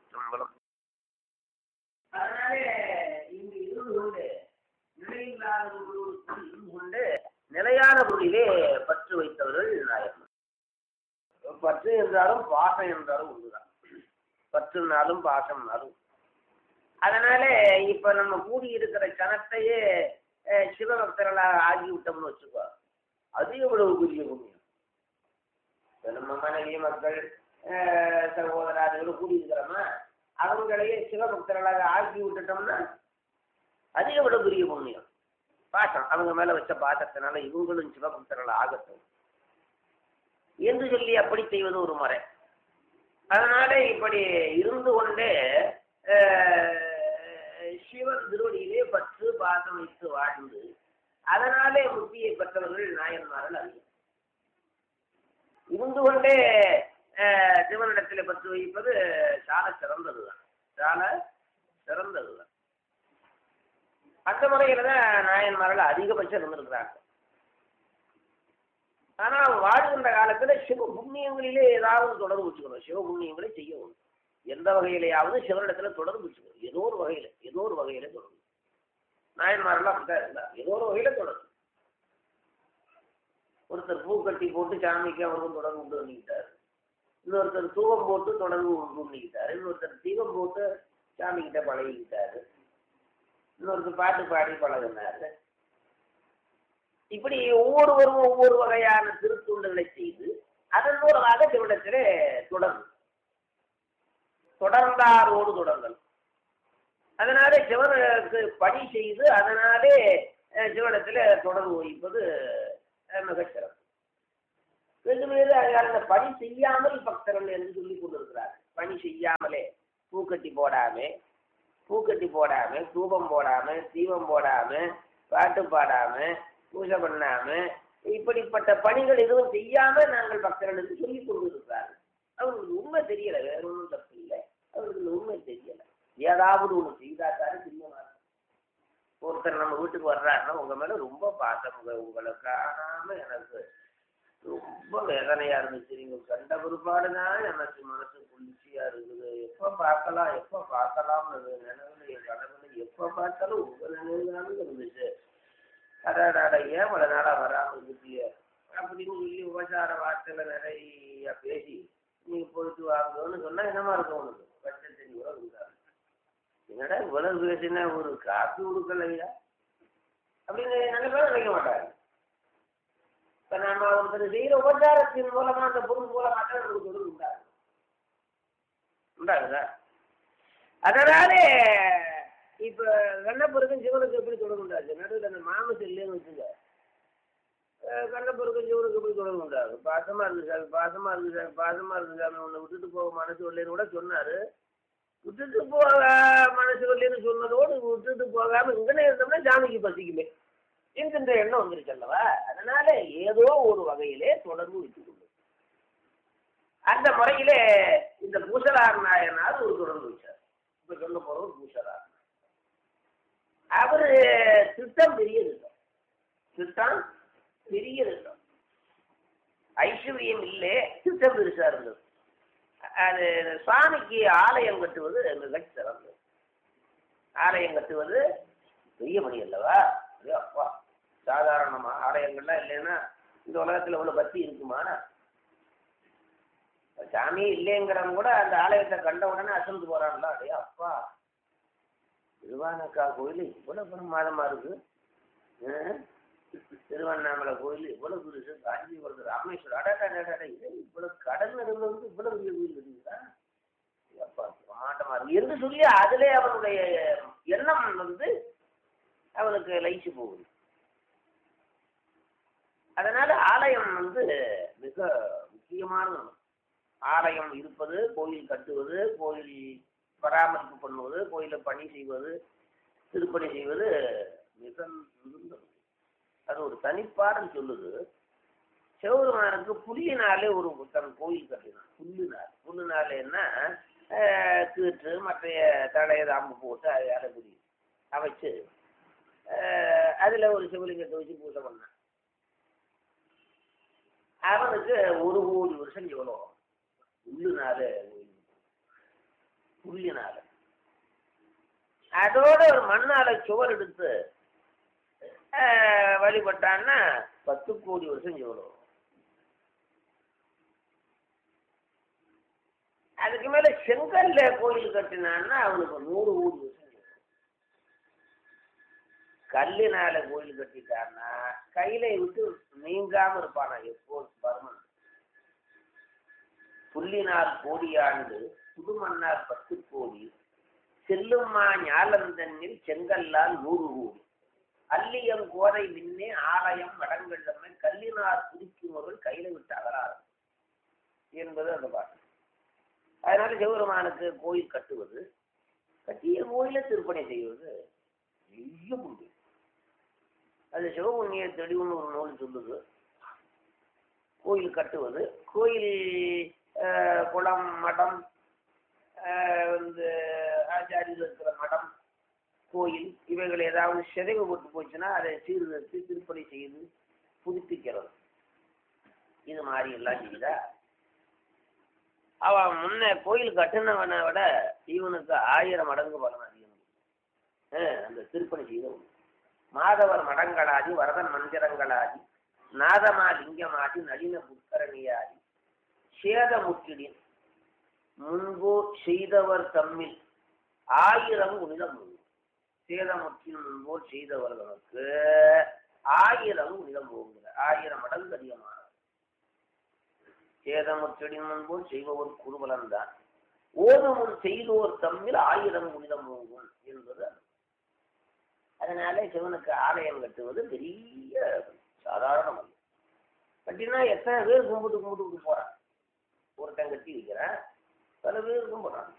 திருச்சிற்றம்பலம் அதனாலே இங்கு இருந்து கொண்டு நிலையில்லாத பொருளுக்குள் இருந்து கொண்டு நிலையான பொருளிலே பற்று வைத்தவர்கள் நாயகம் பற்று என்றாலும் பாசம் என்றாலும் ஒன்றுதான் பற்றுனாலும் பாசம்னாலும் அதனால இப்ப நம்ம கூடி இருக்கிற சனத்தையே அஹ், சிவபக்தர்களாக ஆகி விட்டோம்னு வச்சுக்கோ அது எவ்வளவு பெரிய புண்ணியம் இப்ப நம்ம மனைவி மக்கள் அஹ், சகோதராதிகள் கூடி இருக்கிறோமா அவங்களையே சிவபக்தர்களாக ஆக்கி விட்டுட்டோம்னா அது எவ்வளவு பெரிய புண்ணியம் பாசம் அவங்க மேல வச்ச பாசத்தினால இவங்களும் சிவபக்தர்கள் ஆகட்டும் என்று சொல்லி அப்படி செய்வது ஒரு முறை அதனால இப்படி இருந்து கொண்டே அஹ், சிவன் திருவடியிலே பற்று பாசம் வைத்து வாழ்ந்து அதனாலே முக்தியை பெற்றவர்கள் நாயன்மார்கள் அதிகம் இருந்து கொண்டே அஹ், சிவனிடத்திலே பற்று வைப்பது சால சிறந்ததுதான் சால சிறந்ததுதான் அந்த முறையில தான் நாயன்மார்கள் அதிகபட்சம் இருந்திருக்கிறாங்க ஆனா வாழ்கின்ற காலத்துல சிவ புண்ணியங்களிலே ஏதாவது தொடர்பு வச்சுக்கணும் சிவ புண்ணியங்களை செய்யணும் எந்த வகையிலேயாவது சிவனிடத்துல தொடர்பு வச்சுக்கணும் ஏதோ ஒரு வகையில ஏதோ ஒரு வகையில தொடர்பு நாயன்மாரெல்லாம் அப்படித்தான் இருந்தார் ஏதோ ஒரு வகையில தொடர்பு ஒருத்தர் பூ கட்டி போட்டு சாமிக்கு அவருக்கும் தொடர்பு உண்டு பண்ணிக்கிட்டாரு இன்னொருத்தர் தூவம் போட்டு தொடர்பு உண்டு பண்ணிக்கிட்டாரு இன்னொருத்தர் தீபம் போட்டு சாமி கிட்ட பழகிக்கிட்டாரு இன்னொருத்தர் பாட்டு பாடி பழகினாரு இப்படி ஒவ்வொருவரும் ஒவ்வொரு வகையான திருத்தூண்டுகளை செய்து அதன் மூலமாக சிவனிடத்திலே தொடர்பு தொடர்ந்தாரோடு தொடர்கள் அதனாலே சிவனுக்கு பணி செய்து அதனாலே அஹ், சிவனிடத்திலே தொடர்பு வைப்பது அஹ், மிகச் சிறப்பு வெகு வேறு அந்த பணி செய்யாமல் பக்தர்கள் என்று சொல்லிக் கொண்டிருக்கிறார் பணி செய்யாமலே பூக்கட்டி போடாம பூக்கட்டி போடாம தூபம் போடாம தீபம் போடாம பாட்டு பாடாம பூஜை பண்ணாம இப்படிப்பட்ட பணிகள் எதுவும் செய்யாம நாங்கள் பக்தர்கள் என்று சொல்லிக் கொண்டிருக்கிறார்கள் அவங்களுக்கு உண்மை தெரியல வேற ஒன்றும் தப்பு இல்லை அவங்களுக்கு இந்த உண்மை தெரியல ஏதாவது ஒன்று செய்தாத்தாரு பிரியமா இருக்கும். ஒருத்தர் நம்ம வீட்டுக்கு வர்றாருன்னா உங்க மேல ரொம்ப பாசம் உங்க- உங்களை காணாம எனக்கு ரொம்ப வேதனையா இருந்துச்சு நீங்க கண்ட பிற்பாடுதான் எனக்கு மனசு குளிர்ச்சியா இருக்குது எப்ப பார்க்கலாம் எப்ப பார்க்கலாம்னு நினைவுல என் கனவுல எப்ப பார்த்தாலும் உங்க நினைவுதானு இருந்துச்சு அடாடாட ஏன் இவ்வளவு நாளா வராம இருந்துச்சிய அப்படின்னு சொல்லி உபசார வார்த்தையில நிறைய பேசி நீங்க போயிட்டு வாங்கன்னு சொன்னா என்னமா இருக்கும் உனக்கு பச்சை தண்ணி கூட கொடுக்காது என்னடா இவ்வளவு பேசினா ஒரு காப்பி கொடுக்கலையா அப்படின்னு நிறைய பேர் நினைக்க மாட்டாங்க இப்ப நம்ம ஒருத்தர் செய்யற உபச்சாரத்தின் மூலமா அந்த பொருள் மூலமா தான் நமக்கு தொழில் உண்டாகும் உண்டாகுதா அதனாலே இப்ப கண்ணப்பருக்கும் சிவனுக்கு எப்படி தொடர்பு உண்டாச்சு நடுவில் அந்த மாமசம் இல்லைன்னு வச்சுங்க அஹ் கண்ணப்பருக்கும் சிவனுக்கு எப்படி தொடர்பு உண்டாகும் பாசமா இருக்கு சாமி பாசமா இருக்கு சாமி பாசமா இருக்கு சாமி உன்னை விட்டுட்டு போக மனசு வரலன்னு கூட சொன்னாரு விட்டுட்டு போக மனசு வரலன்னு சொன்னதோடு விட்டுட்டு போகாம இங்கனே இருந்தோம்னா சாமிக்கு பசிக்குமே என்கின்ற எண்ணம் வந்துருச்சு அல்லவா அதனால ஏதோ ஒரு வகையிலே தொடர்பு வைத்துக் கொண்டு அந்த முறையிலே இந்த பூசலார் நாயனார் ஒரு தொடர்பு வச்சார் இப்ப சொல்ல போறவர் பூசலார் அவரு திட்டம் பெரிய திட்டம் திட்டம் பெரிய திட்டம் ஐஸ்வர்யம் இல்லை திட்டம் பெருசா இருந்தது அது சுவாமிக்கு ஆலயம் கட்டுவது மிகச் சிறந்தது ஆலயம் கட்டுவது பெரிய பணி அல்லவா ஐயோ அப்பா சாதாரணமா ஆலயங்கள்லாம் இல்லைன்னா இந்த உலகத்துல இவ்வளவு பக்தி இருக்குமா சாமியே இல்லைங்கிறவங்க கூட அந்த ஆலயத்தை கண்ட உடனே அசந்து போறான்ல அடே அப்பா திருவானக்கா கோயில் இவ்வளவு பிரமாதமா இருக்கு ஆ? திருவண்ணாமலை கோயில் இவ்வளவு பெருசு காஞ்சிபுரத்து ராமேஸ்வரம் அடாடா இது இவ்வளவு கடல் நடுவில் வந்து இவ்வளவு பெரிய கோயில் இருக்குதா அப்பா பிரமாண்டமா இருக்கு என்று சொல்லி அதிலே அவனுடைய எண்ணம் வந்து அவனுக்கு லைச்சு போகுது அதனால ஆலயம் வந்து மிக முக்கியமான ஒண்ணு. ஆலயம் இருப்பது கோயில் கட்டுவது கோயில் பராமரிப்பு பண்ணுவது கோயிலை பணி செய்வது திருப்பணி செய்வது மிக மிகுந்தது அது ஒரு தனிப்பாடல் சொல்லுது சிவபெருமானுக்கு புல்லினாலே ஒரு தன் கோயில் கட்டினான் புல்லினார் புல்லினாலேன்னா ஆஹ், கீற்று மற்ற தடைய தாம்பு போட்டு அதை அரைக்குடி அமைச்சு ஆஹ், அதுல ஒரு சிவலிங்கத்தை வச்சு பூஜை பண்ணான் அவனுக்கு ஒரு கோடி வருஷம் எவ்வளோ உள்ளுனால புள்ளினால அதோட ஒரு மண்ணால சுவர் எடுத்து ஆஹ், வழிபட்டான்னா பத்து கோடி வருஷம் சுவர் வரும் அதுக்கு மேல செங்கல்ல கோயில் கட்டினான்னா அவனுக்கு நூறு கோடி வருஷம் சுவர் வரும். கல்லினால கோயில் கட்டிட்டான்னா கையில விட்டு நீங்காம இருப்பானா எப்போது பர்மன் புள்ளினால் கோடியாண்டு புதுமன்னார் பத்து கோடி செல்லும்மா ஞாலந்தன்னில் செங்கல்லால் நூறு கோடி அல்லியம் கோதை மின்னே ஆலயம் மடங்கள்ளமை கல்லினார் குதிக்குமவர்கள் கையில விட்டு அகலாறு என்பது அந்த பாட்டு அதனால சிவபெருமானுக்கு கோயில் கட்டுவது கட்டிய கோயிலை திருப்பணி செய்வது பெரிய புண்ணியம் அது சிவபுண்ணிய தெளிவுன்னு ஒரு நூல் சொல்லுது கோயில் கட்டுவது கோயில் அஹ், குளம் மடம் அஹ், வந்து ஆச்சாரியில் இருக்கிற மடம் கோயில் இவைகள் ஏதாவது சிதைவுபட்டு போச்சுன்னா அதை சீர்திருத்தி திருப்பணி செய்து புதுப்பிக்கிறது இது மாதிரி எல்லாம் செய்தா அவன் முன்ன கோயில் கட்டினவனை விட இவனுக்கு ஆயிரம் மடங்கு பலன் அதிகம் அஹ், அந்த திருப்பணி செய்தவன் மாதவர் மடங்களாதி வரதன் மந்திரங்களாதி நாதமா லிங்கமாதி நளின புத்தரணியாதி சேதமுற்றிடின் முன்பு செய்தவர் தம்மில் ஆயிரம் உனிதம் உண்டு. சேதமுற்றின் முன்போர் செய்தவர்களுக்கு ஆயிரம் உனிதம் போகிற ஆயிரம் மடங்கு அதிகமான சேதமுற்றிடின் முன்போர் செய்பவர் குருபலன் தான் ஓதுமுன் செய்தோர் தம்மில் ஆயிரம் உனிதம் போகும் என்பது அது. அதனால சிவனுக்கு ஆலயம் கட்டுவது பெரிய சாதாரணம் அல்ல கட்டினா எத்தனை பேர் கும்பிட்டு கும்பிட்டு போறான் ஒருத்தன் கட்டி வைக்கிறான் பல பேர் கும்பிடுறாங்க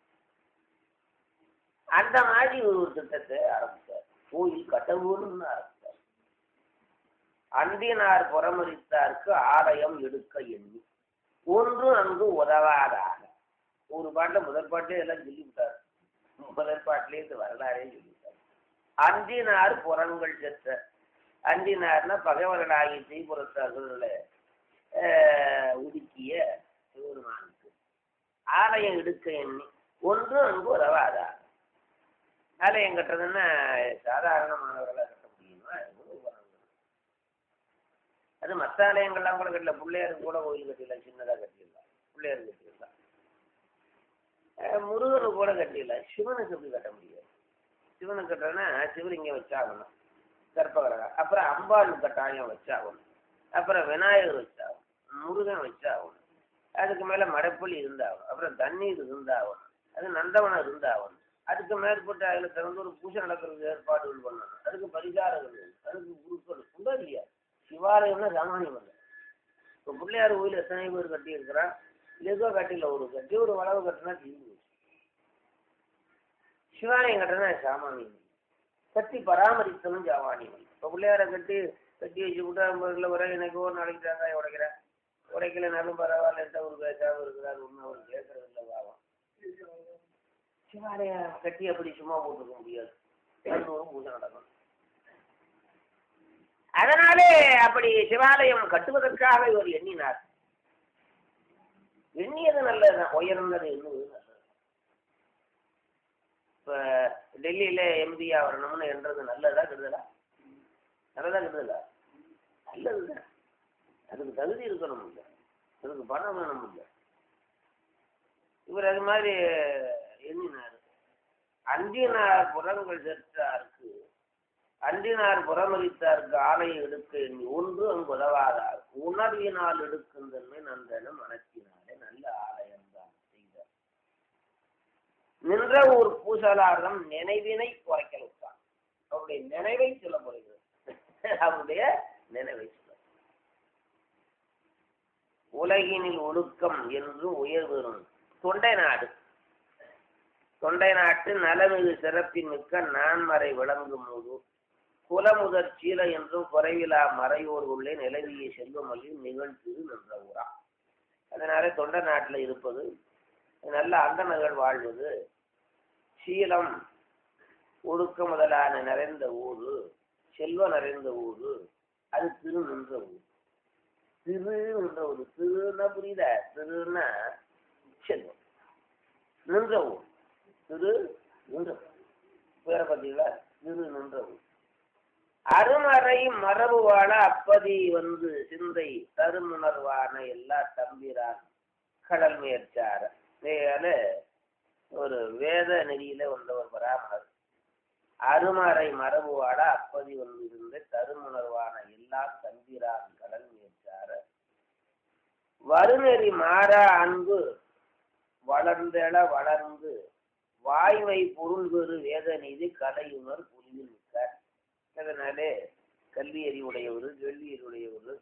அந்த மாதிரி ஒரு திட்டத்தை ஆரம்பித்தார் கோயில் கட்டவுன்னு ஆரம்பித்தார் அந்தினார் புறமரித்தார்க்கு ஆலயம் எடுக்க எண்ணி ஒன்று அங்கு உதவாதாக ஒரு பாட்டை முதல் பாட்டே எல்லாம் சொல்லிவிட்டார் முதல் பாட்டிலே இந்த வரலாறே சொல்லிவிட்டார் அந்தினார் புறங்கள் செத்த அந்தினார்னா பகைவர்களாகி தீபுரத்தார்களை ஒதுக்கிய சிவருமானுக்கு ஆலயம் எடுக்க எண்ணி ஒன்று அங்கு உதவாதா ஆலயம் கட்டுறதுன்னா சாதாரணமானவர்களாக கட்ட முடியுமா எவ்வளவு வராங்க. அது மற்ற ஆலயங்கள்லாம் கூட கட்டல பிள்ளையாருக்கு கூட கோயில் கட்டிடலாம் சின்னதாக கட்டிடலாம் பிள்ளையார் கட்டிடலாம் அஹ் முருகனுக்கு கூட கட்டிடலாம் சிவனுக்கு எப்படி கட்ட முடியாது சிவனுக்கு கட்டுறதுன்னா சிவலிங்கம் வச்சாகணும் கற்பகரகம் அப்புறம் அம்பாள் கட்டாயம் வச்சாகணும் அப்புறம் விநாயகர் வச்சாகணும் முருகன் வச்சாகணும் அதுக்கு மேல மடப்பள்ளி இருந்தாகணும் அப்புறம் தண்ணீர் இருந்தாகணும் அது நந்தவனம் இருந்தாகணும் அதுக்கு மேற்பட்டு அதில் திறந்து ஒரு பூஜை நடக்கிறதுக்கு ஏற்பாடுகள் பண்ணணும் அதுக்கு பரிகாரங்கள் வேணும். அதுக்கு குருக்கள் உண்டா இல்லையா சிவாலயம்னா சாமானியம் இல்லை இப்போ பிள்ளையார் கோயில் எத்தனை பேர் கட்டி இருக்கிறான் ஏதோ கட்டில ஒரு கட்டி ஒரு வளவு கட்டினா தீர்ந்து போச்சு. சிவாலயம் கட்டினா சாமானியம் இல்லை. கட்டி பராமரித்தனும் சாமானியம் இல்லை. இப்போ பிள்ளையாரை கட்டி கட்டி வச்சு விட்டா இல்லை வர எனக்கு ஒரு நாளைக்கு தேங்காய் உடைக்கிறேன் உடைக்கலைனாலும் பரவாயில்ல ஒரு பேசாமல் இருக்கிறார் ஒன்றும் அவர் கேட்கறது இல்லை பாவம் சிவாலய கட்டி அப்படி சும்மா போட்டுக்க முடியாது தினந்தோறும் பூஜை நடக்கணும் அதனாலே அப்படி சிவாலயம் கட்டுவதற்காக இவர் எண்ணினார் எண்ணியது நல்லதுதான் உயர்ந்தது எண்ணுவது நல்லது இப்ப டெல்லியில எம்பியா வரணும்னு என்றது நல்லதா கெடுதலா நல்லதா கெடுதலா நல்லதுதான் அதுக்கு தகுதி இருக்கணும் இல்லை அதுக்கு பணம் வேணும் இல்லை இவர் அது மாதிரி எண்ணினார் அன்றினார் புறங்கள் செற்றார்க்கு அன்றினார் புறமளித்தார்க்கு ஆலயம் எடுக்க எண்ணி ஒன்று அங்கு உதவாதார் உணர்வினால் எடுக்கின்றன நந்தன மனத்தினாலே நல்ல ஆலயம் தான் செய்தார் நின்ற ஒரு பூசலாரம் நினைவினை குறைக்க வைத்தான் அவருடைய நினைவை சொல்லப்படுகிறது அவருடைய நினைவை சொல்ல உலகினில் ஒழுக்கம் என்று உயர்வரும் தொண்டை நாடு தொண்டை நாட்டு நலமிகு சிறப்பின் மிக்க நான்மறை விளங்கும் போது குலமுதற் சீல என்றும் குறைவிலா மறையோர் உள்ளே நிலவிய செல்வமல்லியும் நிகழ்த்திரு நின்ற ஊரா அதனால தொண்டை நாட்டில் இருப்பது நல்ல அந்தனர்கள் வாழ்வது சீலம் ஒழுக்க முதலான நிறைந்த ஊரு செல்வம் நிறைந்த ஊரு அது திரு நின்ற ஊர் திரு நின்ற ஊர் திருன்னா புரியுத திருன்னா செல்வம் நின்ற ஊர் திரு நின்ற பேரை பார்த்தீங்களா திரு நின்றது அருமறை மரபு வாழ அப்பதி வந்து சிந்தை தருமுணர்வான எல்லா தம்பிரான் கடல் முயற்சார இதனால ஒரு வேத நெறியில வந்தவர் பராமரர் அருமறை மரபு வாழ அப்பதி வந்து இருந்த தருமுணர்வான எல்லா தம்பிரான் கடல் முயற்சார வருநெறி மாறா அன்பு வளர்ந்தெழ வளர்ந்து வாய்மை பொருள் பெறு வேத நீதி கலையுணர் புலியில் மிக்கார் அதனாலே கல்வி அறிவுடையவர் கேள்வி அறிவுடையவர்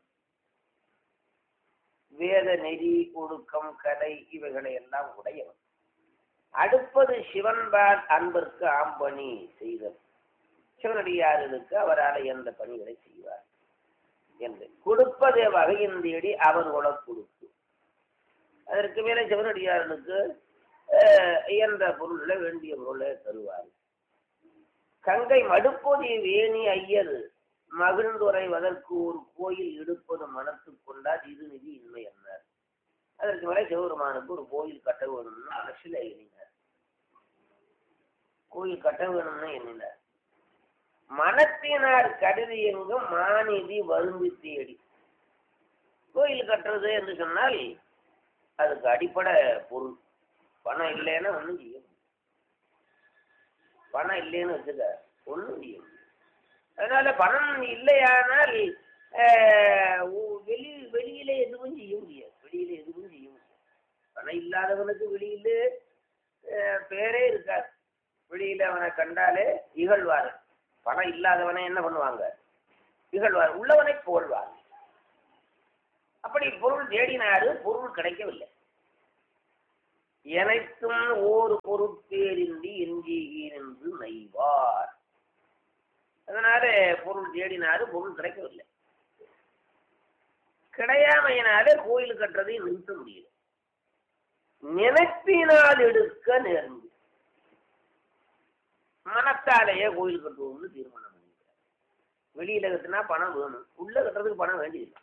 வேத நெறி ஒழுக்கம் கலை இவைகளை எல்லாம் உடையவர் அடுப்பது சிவன்பால் அன்பர்க்கு ஆம்பணி செய்தல் சிவனடியாருக்கு அவரால் எந்த பணிகளை செய்வார் என்று கொடுப்பதே வகையின் தேடி அவர் உல கொடுப்பு அதற்கு மேலே சிவனடியார்களுக்கு இயன்ற பொருளை வேண்டிய பொருளை தருவார் கங்கை மடுப்பொதி வேணி ஐயர் மகிழ்ந்துரைவதற்கு ஒரு கோயில் எடுப்பது மனத்து கொண்டால் இது நிதி இன்மை என்னார் அதற்கு மேலே சிவபெருமானுக்கு ஒரு கோயில் கட்ட வேணும்னு மனசில் எண்ணினார் கோயில் கட்ட வேணும்னு எண்ணினார் மனத்தினார் கருதி எங்கும் மாநிதி வருந்தி தேடி கோயில் கட்டுறது என்று சொன்னால் அதுக்கு அடிப்படை பொருள் பணம் இல்லைன்னா ஒன்றும் செய்ய முடியாது பணம் இல்லைன்னு வச்சுக்க ஒன்றும் செய்ய முடியாது அதனால பணம் இல்லையானால் வெளி வெளியில எதுவும் செய்ய முடியாது வெளியில எதுவும் செய்ய முடியாது பணம் இல்லாதவனுக்கு வெளியில பேரே இருக்காது வெளியில அவனை கண்டாலே இகழ்வார் பணம் இல்லாதவனை என்ன பண்ணுவாங்க இகழ்வார் உள்ளவனை புகழ்வார் அப்படி பொருள் தேடினாரு பொருள் கிடைக்கவில்லை எனத்தும் ஓர் பொருட்பேரின்றி எஞ்சிகீர் என்று நைவார் அதனால பொருள் தேடினாரு பொருள் கிடைக்கவில்லை கிடையாமையினாலே கோயில் கட்டுறதை நிறுத்த முடியல நினைப்பினால் எடுக்க நேர்ந்து மனத்தாலேயே கோயில் கட்டுவோம்னு தீர்மானம் பண்ணிக்கிறார் வெளியில கட்டினா பணம் வேணும் உள்ள கட்டுறதுக்கு பணம் வேண்டியதில்லை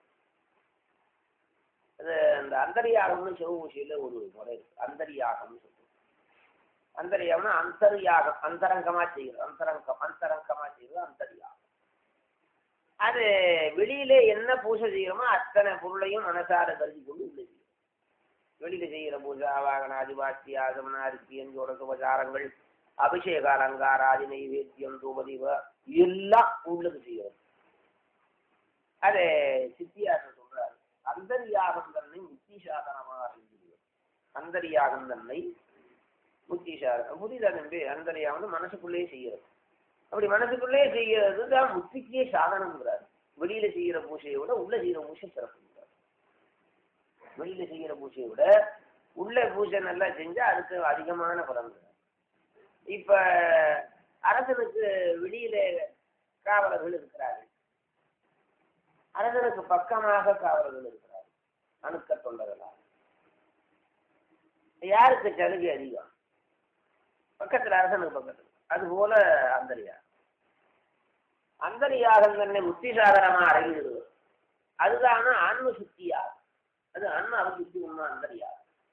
அது அந்த அந்தரியாகம்னு சிவபூஷையில ஒரு முறை இருக்கு அந்தரியாகம்னு சொல்லுவோம் அந்தரியாகம்னா அந்தரியாகம் அந்தரங்கமா செய்யுது அந்தரங்கம் அந்தரங்கமா செய்யுது அந்தரியாகம் அது வெளியில என்ன பூஜை செய்யறோமோ அத்தனை பொருளையும் மனசார கருதி கொண்டு உள்ள செய்யும் வெளியில செய்யற பூஜை ஆவாகனாதி வாசி ஆகமன அரிசியம் ஜோடக உபசாரங்கள் அபிஷேக அலங்காராதி நைவேத்தியம் தூபதீப எல்லாம் உள்ளது செய்யறது அது சித்தியாசம் சொல்றாரு அந்தரியாகம் தன்னை முத்தி சாதனமாக இருக்கிறது அந்தரியாகம் தன்னை முத்தி சாதனம் புரியுதா தம்பி அந்தரியாகம் மனசுக்குள்ளேயே செய்யறது அப்படி மனசுக்குள்ளேயே செய்யறது தான் முத்திக்கே சாதனம்ங்கிறாரு வெளியில செய்யற பூஜையை விட உள்ள செய்யற பூஜை சிறப்புங்கிறார் வெளியில செய்யற பூஜையை விட உள்ள பூஜை நல்லா செஞ்சா அதுக்கு அதிகமான பலன் இப்ப அரசனுக்கு வெளியில காவலர்கள் இருக்கிறார்கள் அரசனுக்கு பக்கமாக காவலர்கள் இருக்கிறார்கள் அணுக்க தொண்டர்களாக யாருக்கு சலுகை அதிகம் பக்கத்துல அரசனுக்கு பக்கத்துல அது போல அந்தரியா அந்தரியாகம் தன்னை முத்தி சாதனமா அடங்கிடுவது அதுதான ஆன்ம சுத்தியா அது ஆன்ம அவசுத்தி உண்மை அந்தரியா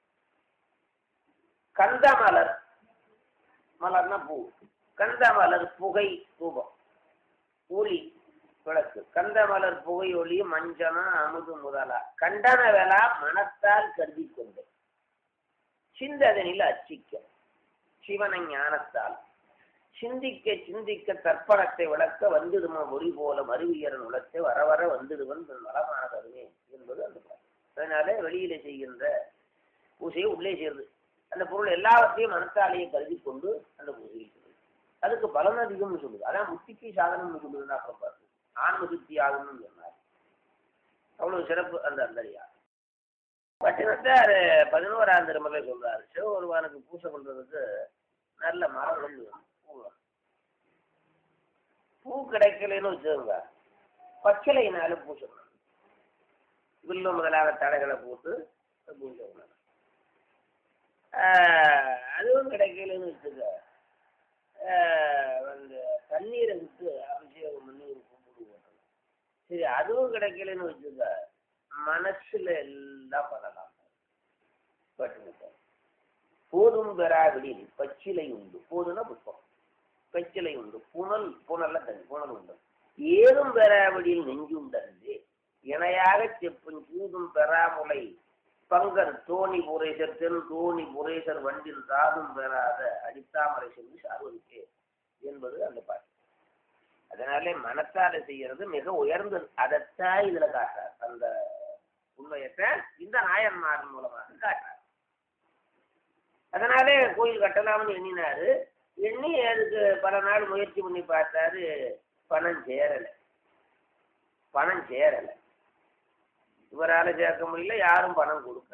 கந்த மலர் மலர்னா பூ கந்த மலர் புகை ரூபம் ஒளி விளக்கு கந்த மலர் புகை ஒளி மஞ்சனா அமுது முதலா கண்டன வேளா மனத்தால் கருதி கொண்டு சிந்ததனில் அச்சிக்க சிவன ஞானத்தால் சிந்திக்க சிந்திக்க தர்ப்பணத்தை விளக்க வந்துடுமா ஒளி போல மருவியரன் உலகத்தை வர வர வந்துடுவன் நலமான தருமே என்பது அந்த பாடல் அதனால வெளியில செய்கின்ற பூஜையை உள்ளே செய்யுது அந்த பொருள் எல்லாவற்றையும் மனத்தாலேயே கருதி கொண்டு அந்த பூஜையை செய்யுது அதுக்கு பலன் அதிகம்னு சொல்லுது அதான் முத்திக்கு சாதனம்னு சொல்லுதுன்னு அப்புறம் பார்த்து ஆன்ம சுத்தி ஆகணும்னு சொன்னார் அவ்வளவு சிறப்பு அந்த அந்தரியா பட்டினத்தார் பதினோராம் திருமலை சொல்றாரு சிவபெருமானுக்கு பூஜை பண்றதுக்கு நல்ல மரங்கள் வேணும் பூ வேணும். பூ கிடைக்கலன்னு வச்சுக்கோங்க பச்சிலையினாலும் பூஜை பண்ணணும் வில்லு முதலாக தடைகளை போட்டு பூஜை பண்ணணும் ஆஹ் அதுவும் கிடைக்கலன்னு வச்சுக்க ஆஹ் வந்து தண்ணீரை விட்டு அபிஷேகம் பண்ணி ஒரு கும்பிடு போட்டணும் சரி அதுவும் கிடைக்கலன்னு வச்சுக்க மனசுல எல்லாம் பண்ணலாம் பட்டுக்கிட்ட போது ஏதும் பெறாவிடில் பச்சிலை உண்டு போதுன்னா புஷ்பம் பச்சிலை உண்டு புனல் புனல்ல தண்ணி புனல் உண்டு ஏதும் பெறாவிடில் நெஞ்சுண்டது இணையாக செப்பும் சூதும் பெறாமுலை பங்கர் தோணி புரேசர் தென் தோணி புரேசர் வண்டில் சாதும் பெறாத அடித்தாமரை சொல்லி சார்வதிக்கே என்பது அந்த பாட்டு அதனாலே மனத்தால செய்யறது மிக உயர்ந்தது அதைத்தான் இதுல காட்டுறார் அந்த உண்மையத்தை இந்த நாயன்மார் மூலமாக காட்டுறார் அதனாலே கோயில் கட்டலாம்னு எண்ணினாரு எண்ணி அதுக்கு பல நாள் முயற்சி பண்ணி பார்த்தாரு பணம் சேரல பணம் சேரல இவரால சேர்க்க முடியல யாரும் பணம் கொடுக்கல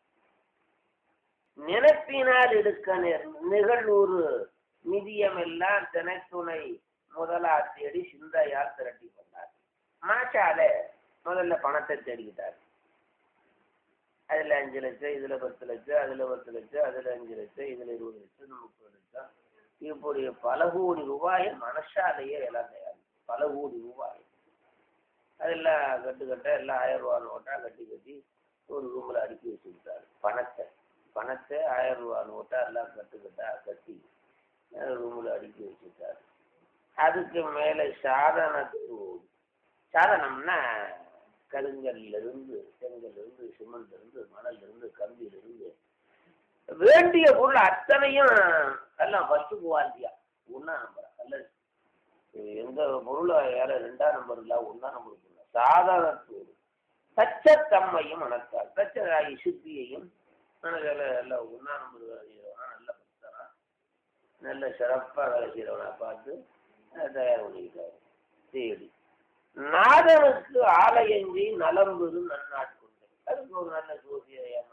நினைப்பினால் எடுக்க நேர்ந்தது. நிகழ்வுறு நிதியமெல்லாம் திணைத்துணை முதலா தேடி சிந்தையால் திரட்டி கொண்டார் மாச்சால முதல்ல பணத்தை தேடிக்கிட்டார் அதுல அஞ்சு லட்சம் இதுல பத்து லட்சம் அதுல பத்து லட்சம் அதுல அஞ்சு லட்சம் இதுல இருபது லட்சம் முப்பது லட்சம் இப்படி பல கோடி ரூபாயை மனசாலேயே இழந்தார் பல கோடி ரூபாய் அதெல்லாம் கட்டு கட்ட எல்லாம் ஆயிரம் ரூபா நோட்டா கட்டி கட்டி ஒரு ரூமில் அடுக்கி வச்சுக்கிட்டாரு பணத்தை பணத்தை ஆயிரம் ரூபா நோட்டா எல்லாம் கட்டு கட்டா கட்டி ரூமில் அடுக்கி வச்சுட்டாரு அதுக்கு மேலே சாதனத்தோடு சாதனம்னா கருங்கல்ல இருந்து செங்கல்ல இருந்து சிமெண்ட்ல இருந்து மணல்ல இருந்து கம்பியில இருந்து வேண்டிய பொருள் அத்தனையும் எல்லாம் ஃபர்ஸ்ட் குவாலிட்டியா ஒன்னா நம்பர் அல்ல எந்த பொருள் யார ரெண்டாம் நம்பர் இல்ல ஒன்னா நம்பர் இல்ல சாதாரணத்தோடு தச்சத்தம்மையும் மனத்தால் தச்சராகி சிப்பியையும் மனதில் எல்லாம் ஒன்னா நம்பர் வேலை செய்யறவனா நல்ல பக்தனா நல்ல சிறப்பா வேலை செய்யறவனா பார்த்து அஹ், தயார் பண்ணிக்கிட்டாரு தேடி நாதனுக்கு ஆலயஞ்சி நலம்புது நன்னாட்கொண்டு அதுக்கு ஒரு நல்ல ஜோதியை